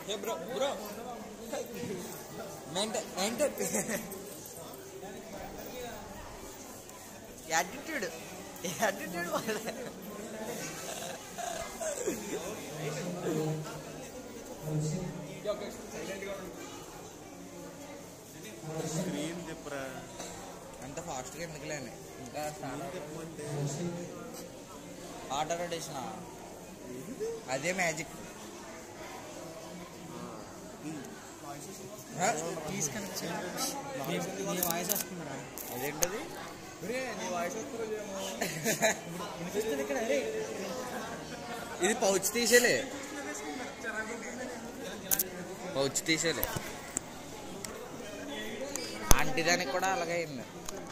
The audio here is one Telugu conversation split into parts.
ఏ bro bro mental mental attitude attitude వాళ్ళ స్క్రీన్ చెప్పరా అంత ఫాస్ట్గా ఎందుకులేండి ఇంకా స్క్రీన్ చెప్పమంటే ఆర్డర్ అడేసిన అదే మ్యాజిక్ తీసుకొని నీ వాయిస్ వస్తుందిరా అదేంటది నీ వాయిస్ వినిపిస్తుంది ఇక్కడ అరే ఇది పౌచ్ తీసేలే పౌచ్ తీసేలే ఆంటీ దానికి కూడా అలాగే అయింది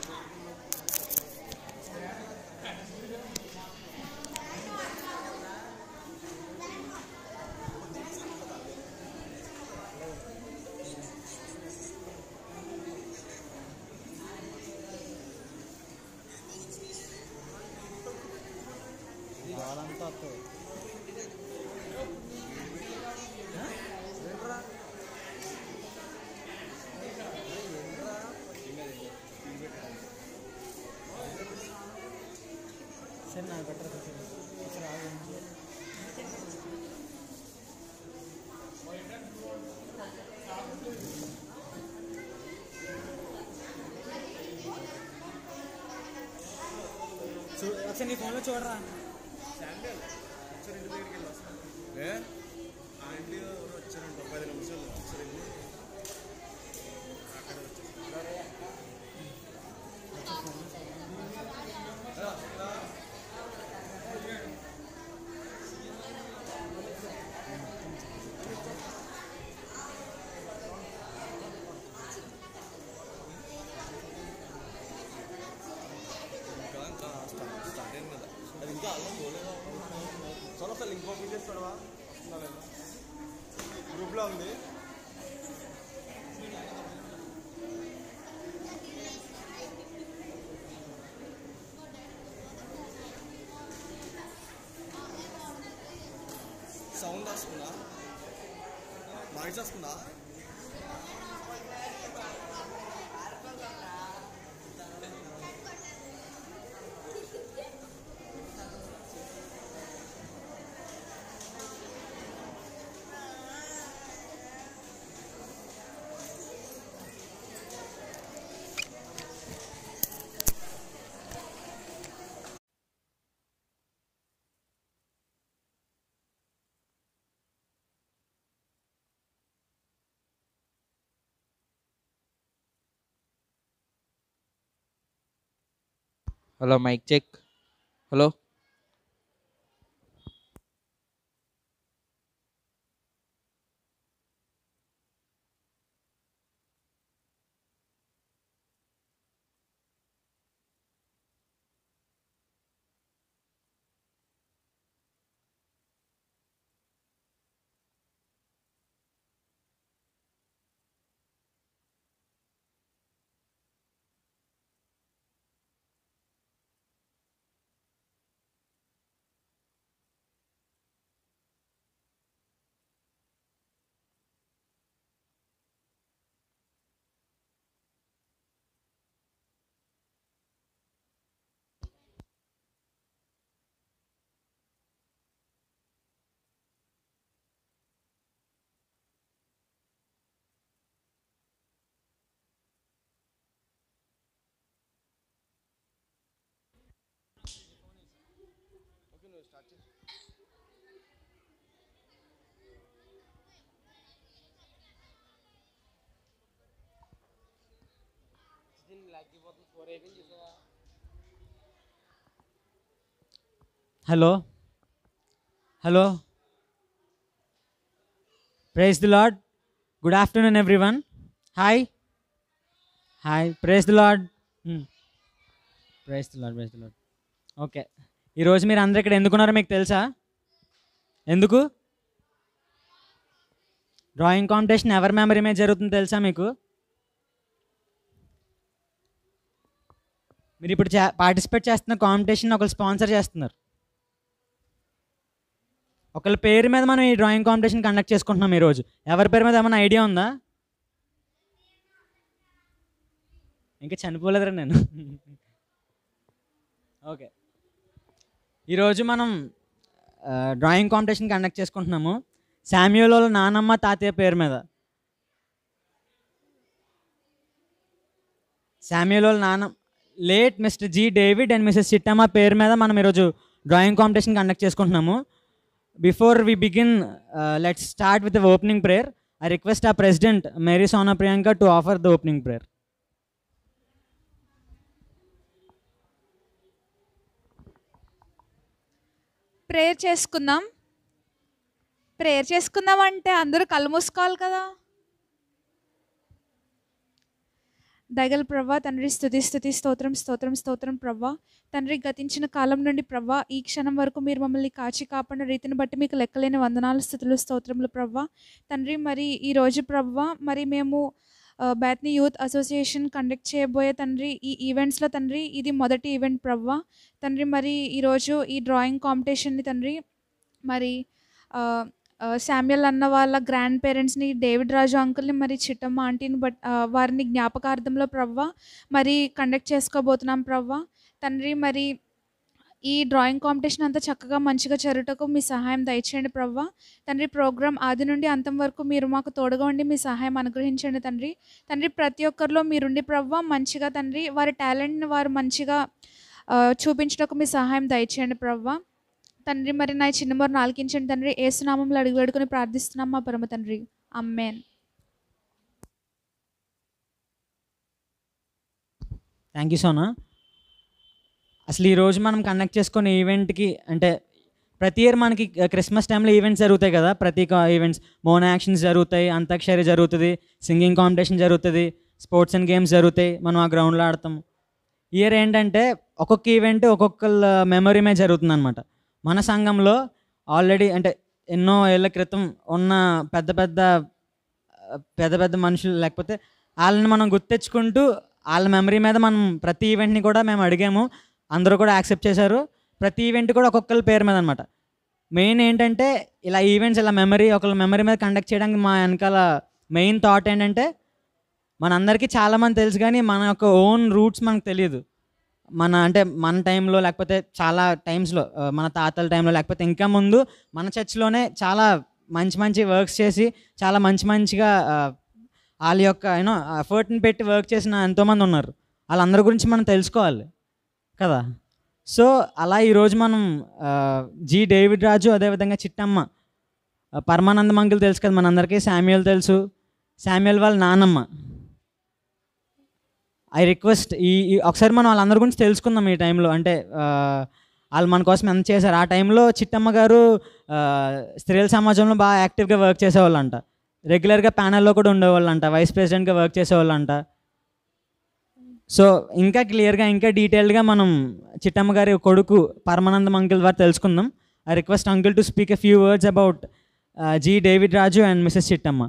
వాళ్ళంతా వస్తుంది సరే నాకు బెటర్ అసలు ఆగు. చూ ఒకసారి నీ ఫోన్లో చూడరా ఆంటీ ఎవరు వచ్చారంట పది నిమిషాలు ఒకసారి వెళ్ళి అక్కడ వచ్చేసి ఇంకా ఇంకా స్టార్ట్ స్టార్ట్ అయింది కదా అది ఇంకా అల్లం పోలేదు సరే ఒకసారి లింక్ ఓపెన్ చేసి చూడవా వస్తుందా లేదా గ్రూప్లో ఉంది సౌండ్ వస్తుందా నాయిస్ వస్తుందా hello mike check hello hello hello praise the Lord good afternoon everyone hi hi praise the Lord praise the Lord praise the Lord okay ఈరోజు మీరు అందరు ఇక్కడ ఎందుకున్నారో మీకు తెలుసా ఎందుకు డ్రాయింగ్ కాంపిటీషన్ ఎవరి మెమరీ మీద జరుగుతుందో తెలుసా మీకు మీరు ఇప్పుడు పార్టిసిపేట్ చేస్తున్న కాంపిటీషన్ ఒకరు స్పాన్సర్ చేస్తున్నారు ఒకళ్ళ పేరు మీద మనం ఈ డ్రాయింగ్ కాంపిటీషన్ కండక్ట్ చేసుకుంటున్నాం ఈరోజు ఎవరి పేరు మీద ఏమైనా ఐడియా ఉందా ఇంకా చనిపోలేదురా నేను ఓకే ఈరోజు మనం ఆ, డ్రాయింగ్ కాంపిటీషన్ కండక్ట్ చేసుకుంటున్నాము శామ్యూల్ వాళ్ళ నానమ్మ తాతయ్య పేరు మీద శామ్యూల్ వాళ్ళ నాన్న late mister G David and Mrs Chittamma పేరు మీద మనం ఈరోజు డ్రాయింగ్ కాంపిటీషన్ కండక్ట్ చేసుకుంటున్నాము before we begin let's start with the opening prayer I request uh president Mary Sona Priyanka to offer the opening prayer prayer చేసుకుందాం ప్రేయర్ చేసుకుందాం అంటే అందరూ కళ్ళు మూసుకోవాలి కదా దయగల ప్రభా తండ్రి స్థుతి స్థుతి స్తోత్రం స్తోత్రం స్తోత్రం ప్రభా తండ్రి గతించిన కాలం నుండి ప్రభా ఈ క్షణం వరకు మీరు మమ్మల్ని కాచి కాపాడిన రీతిని బట్టి మీకు లెక్కలేని వందనాలు స్థుతులు స్తోత్రములు ప్రభా తండ్రి మరి ఈ రోజు ప్రభా మరి మేము ఆ, బ్యాత్ని యూత్ అసోసియేషన్ కండక్ట్ చేయబోయే తండ్రి ఈ ఈవెంట్స్లో తండ్రి ఇది మొదటి ఈవెంట్ ప్రభా తండ్రి మరి ఈరోజు ఈ డ్రాయింగ్ కాంపిటీషన్ని తండ్రి మరి ఆ, ఆ, శామ్యుల్ అన్న వాళ్ళ గ్రాండ్ పేరెంట్స్ని డేవిడ్ రాజు అంకుల్ని మరి చిట్టమ్మ ఆంటీని బట్ ఆ, వారిని జ్ఞాపకార్థంలో ప్రవ్వ మరి కండక్ట్ చేసుకోబోతున్నాం ప్రవ్వ తండ్రి మరి ఈ డ్రాయింగ్ కాంపిటీషన్ అంతా చక్కగా మంచిగా జరుగుటకు మీ సహాయం దయచేయండి ప్రవ్వ తండ్రి ప్రోగ్రామ్ ఆది నుండి అంతం వరకు మీరు మాకు తోడుగా ఉండి మీ సహాయం అనుగ్రహించండి తండ్రి తండ్రి ప్రతి ఒక్కరిలో మీరుండి ప్రవ్వ మంచిగా తండ్రి వారి టాలెంట్ని వారు మంచిగా ఆ, చూపించడానికి మీ సహాయం దయచేయండి ప్రవ్వ తండ్రి మరి నా చిన్నమోరు నాలుగించండి తండ్రి ఏసునామంలో అడిగి వేడుకొని ప్రార్థిస్తున్నాం మా పరమ తండ్రి అమ్మేన్ థ్యాంక్ యూ సోనా అసలు ఈరోజు మనం కండక్ట్ చేసుకునే ఈవెంట్కి అంటే ప్రతి ఇయర్ మనకి క్రిస్మస్ టైంలో ఈవెంట్స్ జరుగుతాయి కదా ప్రతి ఈవెంట్స్ మోన్ యాక్షన్స్ జరుగుతాయి అంతాక్షరి జరుగుతుంది సింగింగ్ కాంపిటీషన్ జరుగుతుంది స్పోర్ట్స్ అండ్ గేమ్స్ జరుగుతాయి మనం ఆ గ్రౌండ్లో ఆడతాం ఇయర్ ఏంటంటే ఒక్కొక్క ఈవెంట్ ఒక్కొక్కళ్ళ మెమరీ మీద జరుగుతుంది అనమాట మన సంఘంలో ఆల్రెడీ అంటే ఎన్నో ఏళ్ళ క్రితం ఉన్న పెద్ద పెద్ద ఆ, పెద్ద పెద్ద మనుషులు లేకపోతే వాళ్ళని మనం గుర్తెచ్చుకుంటూ వాళ్ళ మెమరీ మీద మనం ప్రతి ఈవెంట్ని కూడా మేము అడిగాము అందరూ కూడా యాక్సెప్ట్ చేశారు ప్రతి ఈవెంట్ కూడా ఒక్కొక్కరి పేరు మీద అనమాట మెయిన్ ఏంటంటే ఇలా ఈవెంట్స్ ఇలా మెమరీ ఒకళ్ళ మెమరీ మీద కండక్ట్ చేయడానికి మా వెనకాల మెయిన్ థాట్ ఏంటంటే మనందరికీ చాలామంది తెలుసు కానీ మన యొక్క ఓన్ రూట్స్ మనకు తెలియదు మన అంటే మన టైంలో లేకపోతే చాలా టైమ్స్లో మన తాతల టైంలో లేకపోతే ఇంకా ముందు మన చర్చ్లోనే చాలా మంచి మంచి వర్క్స్ చేసి చాలా మంచి మంచిగా ఆ, వాళ్ళ యొక్క యూనో ఎఫర్ట్ని పెట్టి వర్క్ చేసిన ఎంతోమంది ఉన్నారు వాళ్ళందరి గురించి మనం తెలుసుకోవాలి కదా సో అలా ఈరోజు మనం ఆ, జి డేవిడ్ రాజు అదేవిధంగా చిట్టమ్మ ఆ, పరమానంద మంకులు తెలుసు కదా మనందరికీ శామ్యుయల్ తెలుసు శామ్యుయల్ వాళ్ళ నానమ్మ ఐ రిక్వెస్ట్ ఈ ఈ- ఒకసారి మనం వాళ్ళందరి గురించి తెలుసుకుందాం ఈ టైంలో అంటే ఆ, వాళ్ళు మన కోసం ఎంత చేశారు ఆ టైంలో చిట్టమ్మ గారు ఆ, స్త్రీల సమాజంలో బాగా యాక్టివ్గా వర్క్ చేసేవాళ్ళంట రెగ్యులర్గా ప్యానల్లో కూడా ఉండేవాళ్ళంట వైస్ ప్రెసిడెంట్గా వర్క్ చేసేవాళ్ళంట సో ఇంకా క్లియర్గా ఇంకా డీటెయిల్డ్గా మనం చిట్టమ్మ గారి కొడుకు పరమానందం అంకిల్ ద్వారా తెలుసుకుందాం I request uncle to speak a few words about G David Raju and Mrs Chittamma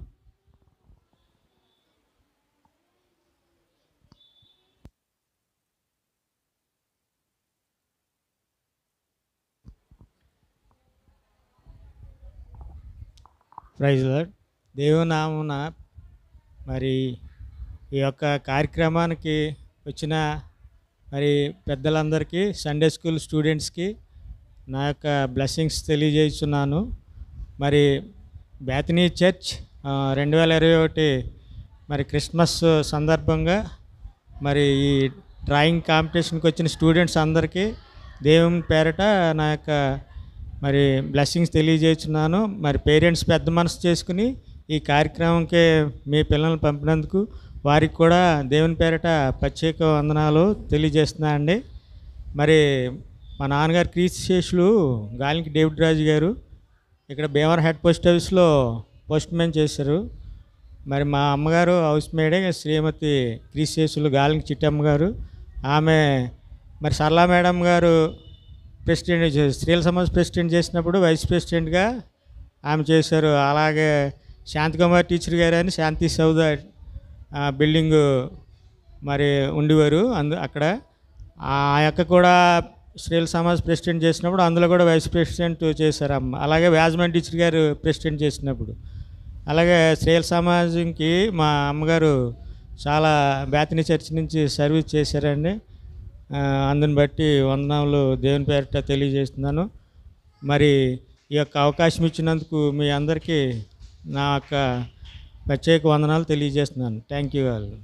praise Lord దేవునామున మరి ఈ యొక్క కార్యక్రమానికి వచ్చిన మరి పెద్దలందరికీ సండే స్కూల్ స్టూడెంట్స్కి నా యొక్క బ్లెస్సింగ్స్ తెలియజేస్తున్నాను మరి బ్యాతినీ చర్చ్ రెండు వేల ఇరవై ఒకటి మరి క్రిస్మస్ సందర్భంగా మరి ఈ డ్రాయింగ్ కాంపిటీషన్కి వచ్చిన స్టూడెంట్స్ అందరికీ దేవుని పేరట నా యొక్క మరి బ్లెస్సింగ్స్ తెలియజేస్తున్నాను మరి పేరెంట్స్ పెద్ద మనసు చేసుకుని ఈ కార్యక్రమంకి మీ పిల్లల్ని పంపినందుకు వారికి కూడా దేవుని పేరట ప్రత్యేక వందనాలు తెలియజేస్తున్నా అండి మరి మా నాన్నగారు క్రీస్తు శేషులు గాలికి డేవిడ్ రాజు గారు ఇక్కడ భీమవరం హెడ్ పోస్ట్ ఆఫీస్లో పోస్ట్ మ్యాన్ చేశారు మరి మా అమ్మగారు హౌస్ మేడే శ్రీమతి క్రీశేషులు గాలికి చిట్టమ్మ గారు ఆమె మరి సరళా మేడం గారు ప్రెసిడెంట్ చే- స్త్రీల సమాజ్ ప్రెసిడెంట్ చేసినప్పుడు వైస్ ప్రెసిడెంట్గా ఆమె చేశారు అలాగే శాంతికుమార్ టీచర్ గారు అని శాంతి సౌద ఆ, బిల్డింగు మరి ఉండేవారు అందు అక్కడ ఆ యొక్క కూడా శ్రీల సమాజ్ ప్రెసిడెంట్ చేసినప్పుడు అందులో కూడా వైస్ ప్రెసిడెంట్ చేశారు అమ్మ అలాగే వ్యాజ్మెంట్ టీచర్ గారు ప్రెసిడెంట్ చేసినప్పుడు అలాగే శ్రీల సమాజంకి మా అమ్మగారు చాలా బేతని చర్చ్ నుంచి సర్వీస్ చేశారండి ఆ, అందుని బట్టి వందనాలు దేవుని పేరిట తెలియజేస్తున్నాను మరి ఈ యొక్క అవకాశం ఇచ్చినందుకు మీ అందరికీ నా యొక్క ప్రత్యేక వందనాలు తెలియజేస్తున్నాను thank you all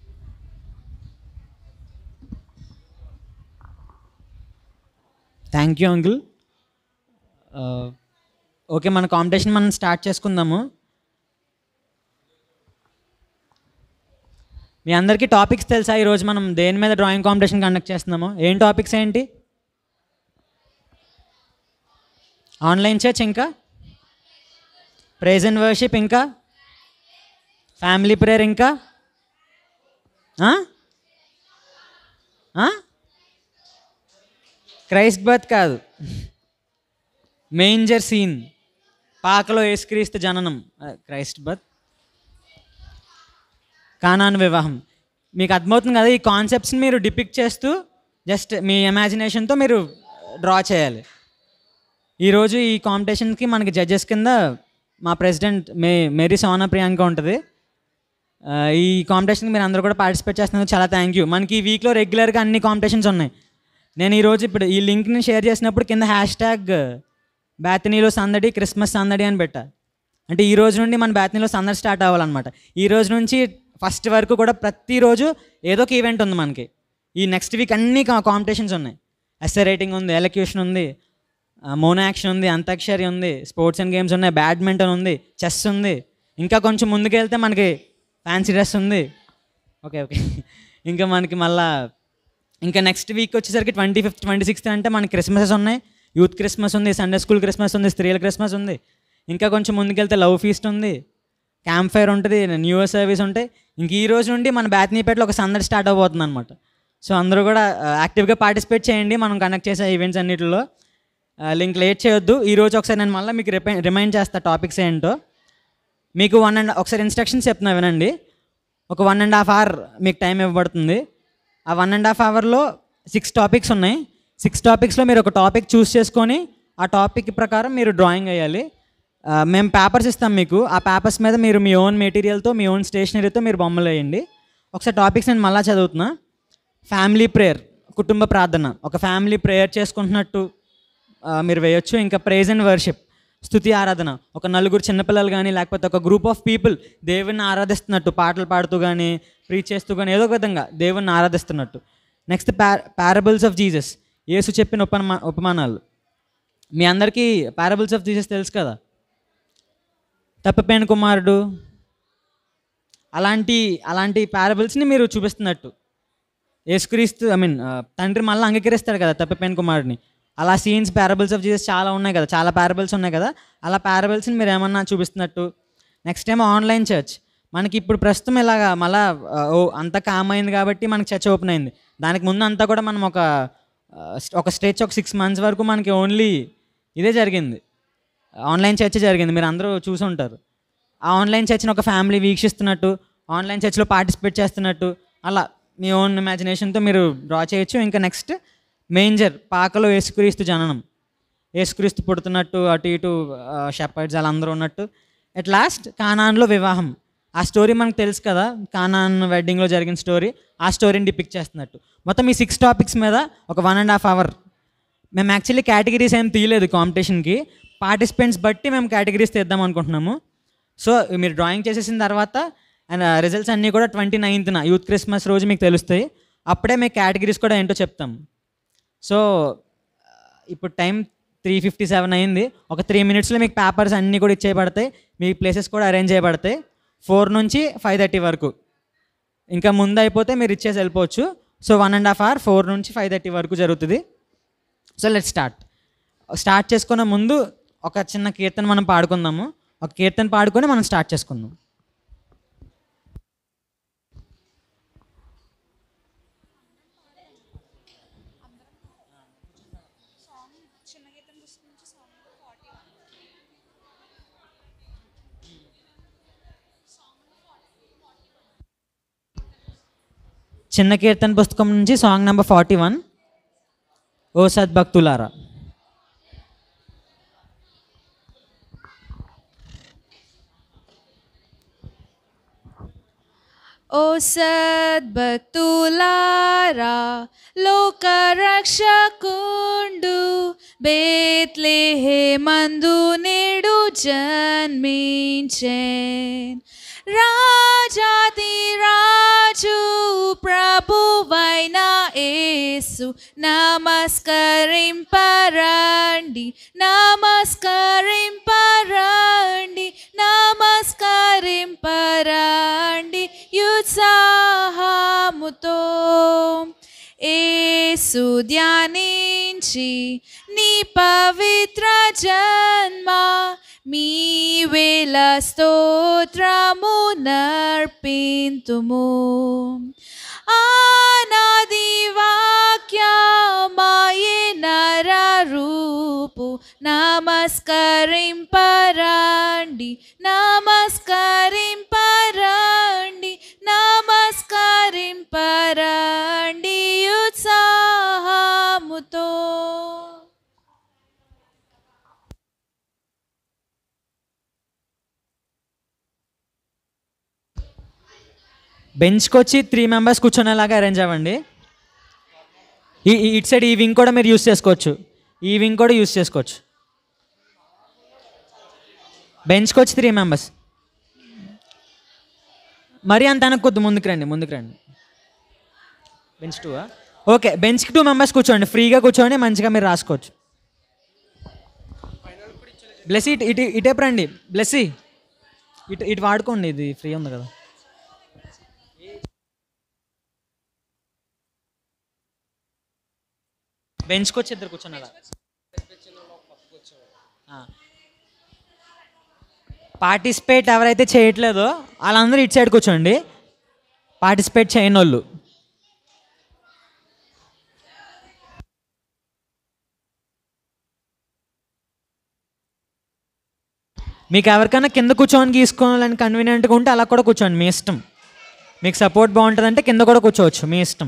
thank you uncle okay మన కాంపిటీషన్ మనం స్టార్ట్ చేసుకుందాము మీ అందరికీ టాపిక్స్ తెలుసా ఈరోజు మనం దేని మీద డ్రాయింగ్ కాంపిటీషన్ కండక్ట్ చేస్తున్నాము ఏం టాపిక్స్ ఏంటి ఆన్లైన్ చర్చ్ ఇంకా ప్రైజ్ అండ్ వర్షిప్ ఇంకా ఫ్యామిలీ ప్రేయర్ ఇంకా ఆ? ఆ? క్రైస్ట్ బర్త్ కాదు మేంజర్ సీన్ పాకలో యేసుక్రీస్తు జననం ఆ, క్రైస్ట్ బర్త్ కానాను వివాహం మీకు అర్థమవుతుంది కదా ఈ కాన్సెప్ట్స్ని మీరు డిపిక్ట్ చేస్తూ జస్ట్ మీ ఇమాజినేషన్తో మీరు డ్రా చేయాలి ఈరోజు ఈ కాంపిటీషన్కి మనకి జడ్జెస్ కింద మా ప్రెసిడెంట్ మే మేరీ సోనా ప్రియాంక ఉంటుంది ఆ, ఈ కాంపిటీషన్కి మీరు అందరూ కూడా పార్టిసిపేట్ చేస్తున్నందుకు చాలా థ్యాంక్ యూ మనకి ఈ వీక్లో రెగ్యులర్గా అన్ని కాంపిటీషన్స్ ఉన్నాయి నేను ఈరోజు ఇప్పుడు ఈ లింక్ని షేర్ చేసినప్పుడు కింద హ్యాష్ ట్యాగ్ బ్యాతనీలో సందడి క్రిస్మస్ సందడి అని పెట్టా అంటే ఈ రోజు నుండి మన బ్యాతనీలో సందడి స్టార్ట్ అవ్వాలన్నమాట ఈ రోజు నుంచి ఫస్ట్ వరకు కూడా ప్రతిరోజు ఏదో ఒక ఈవెంట్ ఉంది మనకి ఈ నెక్స్ట్ వీక్ అన్ని కాంపిటీషన్స్ ఉన్నాయి ఎస్ఏ రైటింగ్ ఉంది ఎలక్యూషన్ ఉంది మోనో యాక్షన్ ఉంది అంతాక్షరి ఉంది స్పోర్ట్స్ అండ్ గేమ్స్ ఉన్నాయి బ్యాడ్మింటన్ ఉంది చెస్ ఉంది ఇంకా కొంచెం ముందుకెళ్తే మనకి ఫ్యాన్సీ డ్రెస్ ఉంది ఓకే ఓకే ఇంకా మనకి మళ్ళా ఇంకా నెక్స్ట్ వీక్ వచ్చేసరికి ట్వంటీ ఫిఫ్త్ ట్వంటీ సిక్స్త్ అంటే మనకి క్రిస్మసెస్ ఉన్నాయి యూత్ క్రిస్మస్ ఉంది సండే స్కూల్ క్రిస్మస్ ఉంది స్త్రీల క్రిస్మస్ ఉంది ఇంకా కొంచెం ముందుకెళ్తే లవ్ ఫీస్ట్ ఉంది క్యాంప్ ఫైర్ ఉంటుంది న్యూ ఇయర్ సర్వీస్ ఉంటాయి ఇంక ఈ రోజు నుండి మన బ్యాత్నీపేటలో ఒక సందడి స్టార్ట్ అవబోతుంది అనమాట సో అందరూ కూడా యాక్టివ్గా పార్టిసిపేట్ చేయండి మనం కండక్ట్ చేసే ఈవెంట్స్ అన్నిటిలో లింక్ లేట్ చేయొద్దు ఈ రోజు ఒకసారి నేను మళ్ళీ మీకు రిపై రిమైండ్ చేస్తా టాపిక్స్ ఏంటో మీకు వన్ అండ్ ఒకసారి ఇన్స్ట్రక్షన్స్ చెప్తున్నా వినండి ఒక వన్ అండ్ హాఫ్ అవర్ మీకు టైం ఇవ్వబడుతుంది ఆ వన్ అండ్ హాఫ్ అవర్లో సిక్స్ టాపిక్స్ ఉన్నాయి సిక్స్ టాపిక్స్లో మీరు ఒక టాపిక్ చూస్ చేసుకొని ఆ టాపిక్ ప్రకారం మీరు డ్రాయింగ్ వేయాలి ఆ, మేము పేపర్స్ ఇస్తాం మీకు ఆ పేపర్స్ మీద మీరు మీ ఓన్ మెటీరియల్తో మీ ఓన్ స్టేషనరీతో మీరు బొమ్మలు వేయండి ఒకసారి టాపిక్స్ నేను మళ్ళీ చదువుతున్నా ఫ్యామిలీ ప్రేయర్ కుటుంబ ప్రార్థన ఒక ఫ్యామిలీ ప్రేయర్ చేసుకుంటున్నట్టు ఆ, మీరు వేయొచ్చు ఇంకా ప్రేజ్ అండ్ వర్షిప్ స్థుతి ఆరాధన ఒక నలుగురు చిన్నపిల్లలు కానీ లేకపోతే ఒక గ్రూప్ ఆఫ్ పీపుల్ దేవుణ్ణి ఆరాధిస్తున్నట్టు పాటలు పాడుతూ కానీ ప్రీచ్ చేస్తూ కానీ ఏదో ఒక విధంగా దేవుణ్ణి ఆరాధిస్తున్నట్టు నెక్స్ట్ ప్యా పారబుల్స్ ఆఫ్ జీసస్ యేసు చెప్పిన ఉపమా ఉపమానాలు మీ అందరికీ పారబుల్స్ ఆఫ్ జీసస్ తెలుసు కదా తప్పిపోయిన కుమారుడు అలాంటి అలాంటి పారబుల్స్ని మీరు చూపిస్తున్నట్టు యేసుక్రీస్తు ఐ మీన్ తండ్రి మళ్ళీ అంగీకరిస్తాడు కదా తప్పిపోయిన కుమారుడిని అలా సీన్స్ పారబుల్స్ ఆఫ్ జీసస్ చాలా ఉన్నాయి కదా చాలా పారబుల్స్ ఉన్నాయి కదా అలా పారబుల్స్ని మీరు ఏమన్నా చూపిస్తున్నట్టు నెక్స్ట్ ఏమో ఆన్లైన్ చర్చ్ మనకి ఇప్పుడు ప్రస్తుతం ఇలాగా మళ్ళా ఆ, ఓ అంతా కామ్ అయింది కాబట్టి మనకి చర్చ్ ఓపెన్ అయింది దానికి ముందు అంతా కూడా మనం ఒక ఆ, ఒక స్టేజ్ ఒక సిక్స్ మంత్స్ వరకు మనకి ఓన్లీ ఇదే జరిగింది ఆన్లైన్ చర్చ్ జరిగింది మీరు అందరూ చూసి ఉంటారు ఆ ఆన్లైన్ చర్చ్ని ఒక ఫ్యామిలీ వీక్షిస్తున్నట్టు ఆన్లైన్ చర్చ్లో పార్టిసిపేట్ చేస్తున్నట్టు అలా మీ ఓన్ ఇమాజినేషన్తో మీరు డ్రా చేయొచ్చు ఇంకా నెక్స్ట్ మేంజర్ పాకలో యేసుక్రీస్తు జననం యేసుక్రీస్తు పుడుతున్నట్టు అటు ఇటు షెపర్డ్స్ అలా అందరూ ఉన్నట్టు అట్ లాస్ట్ కానాన్లో వివాహం ఆ స్టోరీ మనకు తెలుసు కదా కానాన్ వెడ్డింగ్లో జరిగిన స్టోరీ ఆ స్టోరీని డిపిక్ చేస్తున్నట్టు మొత్తం ఈ సిక్స్ టాపిక్స్ మీద ఒక వన్ అండ్ హాఫ్ అవర్ మేము యాక్చువల్లీ కేటగిరీస్ ఏం తీయలేదు కాంపిటీషన్కి పార్టిసిపెంట్స్ బట్టి మేము కేటగిరీస్ తీద్దాం అనుకుంటున్నాము సో మీరు డ్రాయింగ్ చేసేసిన తర్వాత అండ్ రిజల్ట్స్ అన్నీ కూడా ట్వంటీ నైన్త్న యూత్ క్రిస్మస్ రోజు మీకు తెలుస్తాయి అప్పుడే మీకు కేటగిరీస్ కూడా ఏంటో చెప్తాం సో ఇప్పుడు టైం త్రీ ఫిఫ్టీ సెవెన్ అయింది ఒక త్రీ మినిట్స్లో మీకు పేపర్స్ అన్నీ కూడా ఇచ్చేయబడతాయి మీ ప్లేసెస్ కూడా అరేంజ్ చేయబడతాయి ఫోర్ నుంచి ఫైవ్ థర్టీ వరకు ఇంకా ముందు అయిపోతే మీరు ఇచ్చేసి వెళ్ళిపోవచ్చు so one and half hour four నుంచి ఫైవ్ థర్టీ వరకు జరుగుతుంది సో లెట్ స్టార్ట్ స్టార్ట్ చేసుకునే ముందు ఒక చిన్న కీర్తన మనం పాడుకుందాము ఒక కీర్తన పాడుకొని మనం స్టార్ట్ చేసుకుందాం చిన్న కీర్తన పుస్తకం నుంచి సాంగ్ నెంబర్ ఫార్టీ వన్ ఓ సద్భక్తులారా ఓ సద్భక్తులారా లోకరక్షకుండు బేత్లెహేమందు నేడు జన్మించేన్ రాజాతి రాజు ప్రభువైన యేసు నమస్కరింపరండి నమస్కరింపరండి నమస్కరింపరండి ఉత్సాహముతో ఏసు ధ్యానించి నీ పవిత్ర జన్మ మీ వేల స్తోత్రము నర్పింతుము ఆనాది వాక్యమాయే నర రూపు నమస్కరింపరండి నమస్కరింపరండి నమస్కరింపరండి ఉత్సాహముతో బెంచ్కి వచ్చి త్రీ మెంబర్స్ కూర్చునేలాగా అరేంజ్ అవ్వండి ఈ ఈ- ఇటు సైడ్ ఈ వింగ్ కూడా మీరు యూస్ చేసుకోవచ్చు ఈ వింగ్ కూడా యూస్ చేసుకోవచ్చు బెంచ్కి వచ్చి త్రీ మెంబర్స్ మరీ అంత అనకొద్దు ముందుకు రండి ముందుకు రండి బెంచ్ టూ ఓకే బెంచ్కి టూ మెంబర్స్ కూర్చోండి ఫ్రీగా కూర్చోండి మంచిగా మీరు రాసుకోవచ్చు బ్లెస్ ఇటు ఇటు ఇటేపు రండి బ్లెస్సి ఇటు ఇటు వాడుకోండి ఇది ఫ్రీ ఉంది కదా బెంచ్కి వచ్చి ఇద్దరు కూర్చున్నారా పార్టిసిపేట్ ఎవరైతే చేయట్లేదో వాళ్ళందరూ ఇటు సైడ్ కూర్చోండి పార్టిసిపేట్ చేయని వాళ్ళు మీకు ఎవరికైనా కింద కూర్చోని గీసుకోవాలని కన్వీనియంట్గా ఉంటే అలా కూడా కూర్చోండి మీ ఇష్టం మీకు సపోర్ట్ బాగుంటుందంటే కింద కూడా కూర్చోవచ్చు మీ ఇష్టం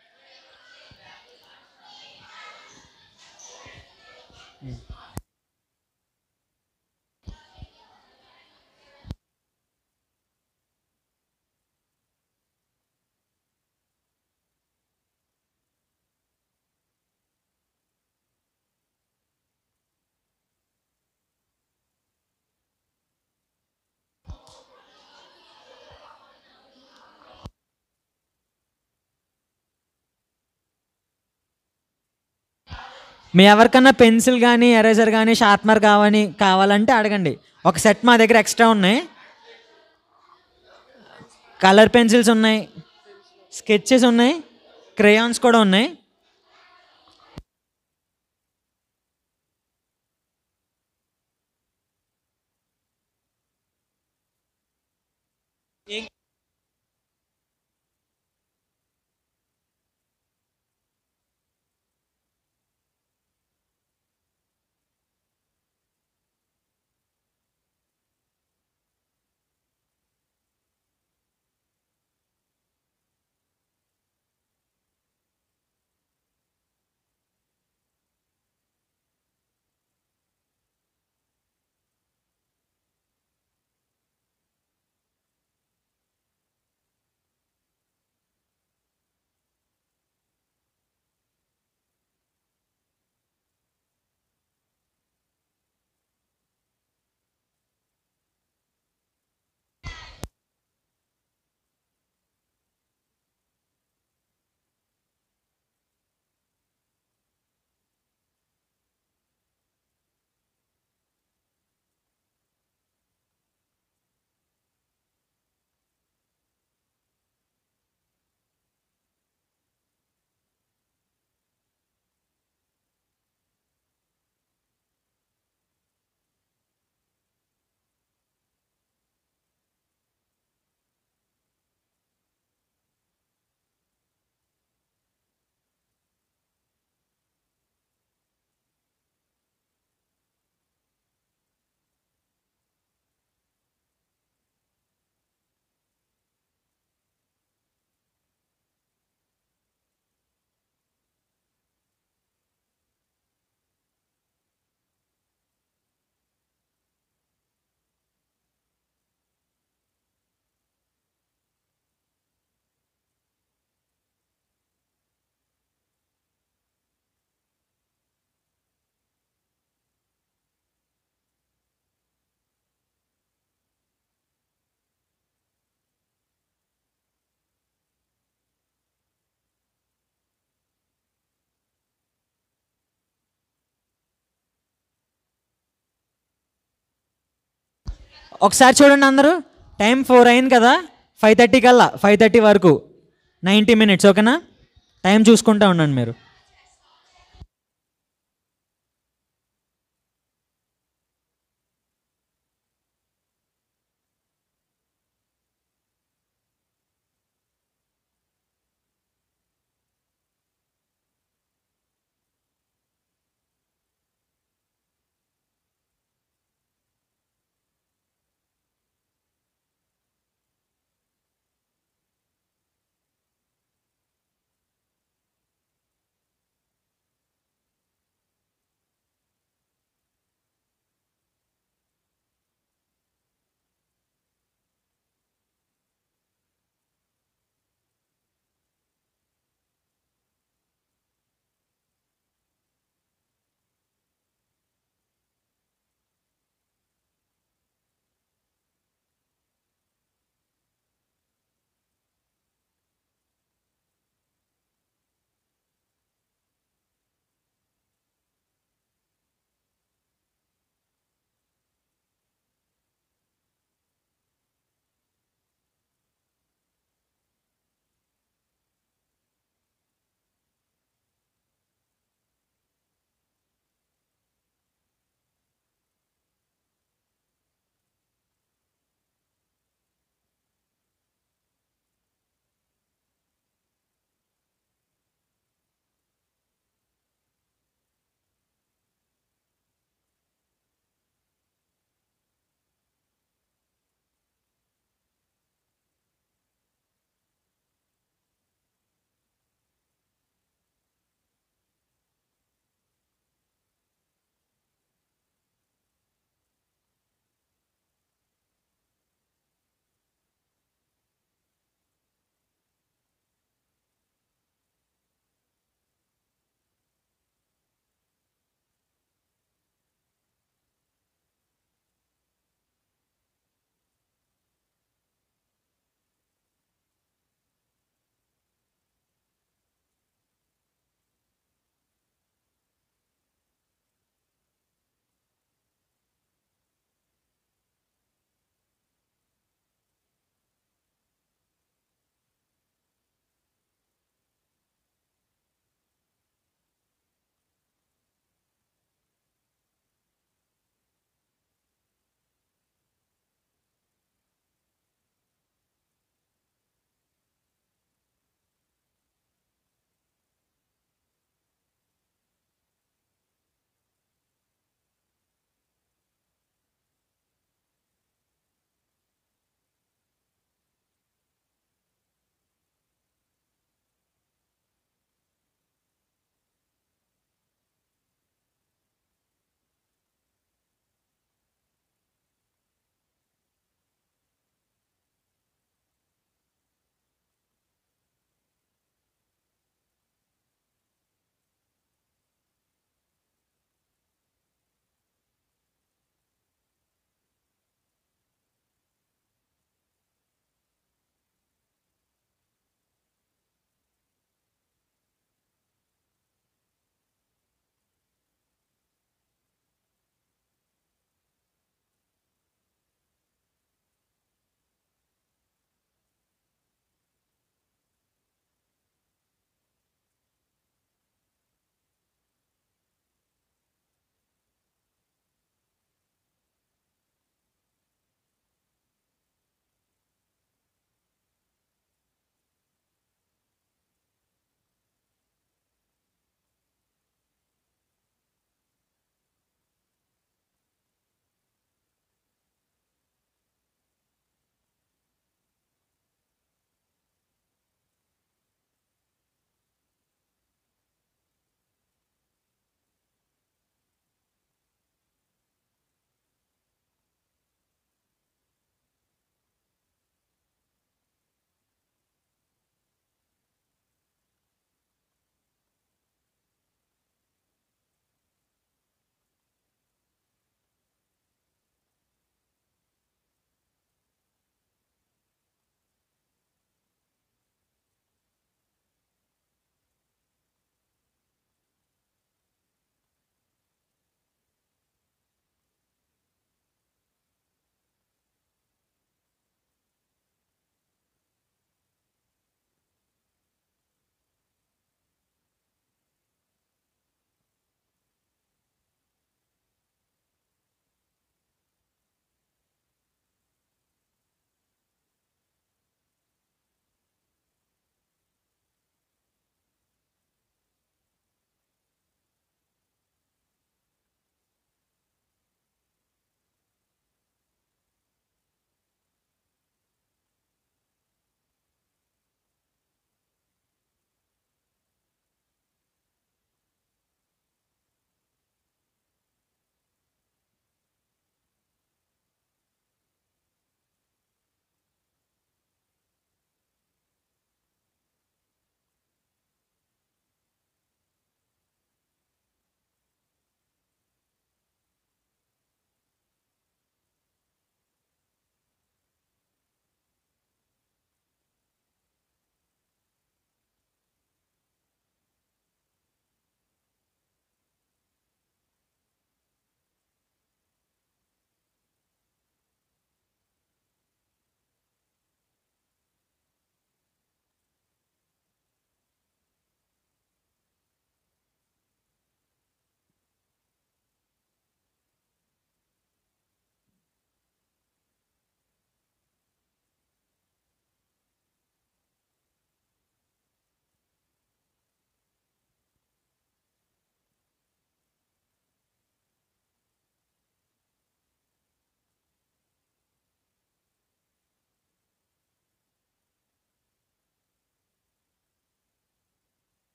మీ ఎవరికన్నా పెన్సిల్ కానీ ఎరేజర్ కానీ షార్ప్నర్ కావని కావాలంటే అడగండి ఒక సెట్ మా దగ్గర ఎక్స్ట్రా ఉన్నాయి కలర్ పెన్సిల్స్ ఉన్నాయి స్కెచెస్ ఉన్నాయి క్రేయాన్స్ కూడా ఉన్నాయి ఒకసారి చూడండి అందరూ టైం ఫోర్ అయింది కదా ఫైవ్ థర్టీ కల్లా ఫైవ్ థర్టీ వరకు నైంటీ మినిట్స్ ఓకేనా టైం చూసుకుంటూ ఉండండి మీరు